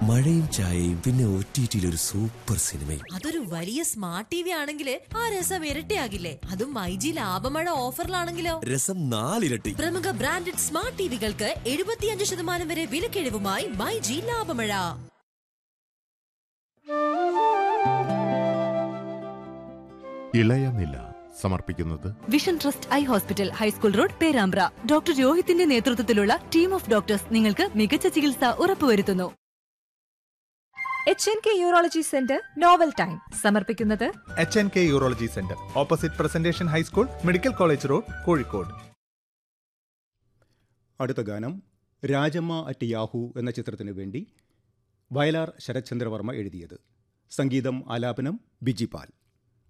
മഴയും ചായയും പിന്നെ ഒ ടി ടിയിൽ ഒരു സൂപ്പർ സിനിമയും അതൊരു വലിയ സ്മാർട്ട് ടി വി ആണെങ്കിൽ ആ രസം ഇരട്ടിയാകില്ലേ അതും മൈജി ലാഭമഴ ഓഫറിലാണെങ്കിലോ രസം നാലിരട്ടി പ്രമുഖ ബ്രാൻഡഡ് സ്മാർട്ട് ടിവികൾക്ക് എഴുപത്തിയഞ്ച് ശതമാനം വരെ വിലക്കിഴിവുമായി മൈജി ലാഭമഴ ഇളയനില സമർപ്പിക്കുന്നത് vision trust eye hospital high school road Perambra doctor രോഹിത്തിന്റെ നേതൃത്വത്തിലുള്ള ടീം ഓഫ് ഡോക്ടേഴ്സ് നിങ്ങൾക്ക് മികച്ച ചികിത്സ ഉറപ്പുവരുത്തുന്നു H N K urology centre novel time സമർപ്പിക്കുന്നത് H N K urology centre opposite Presentation high school medical college road Kozhikode അടുത്ത ഗാനം രാജമ്മ അറ്റ് യാഹു എന്ന ചിത്രത്തിനു വേണ്ടി വയലാർ ശരത്ചന്ദ്രവർമ്മ എഴുതിയത് സംഗീതം ആലാപനം ബിജിപാൽ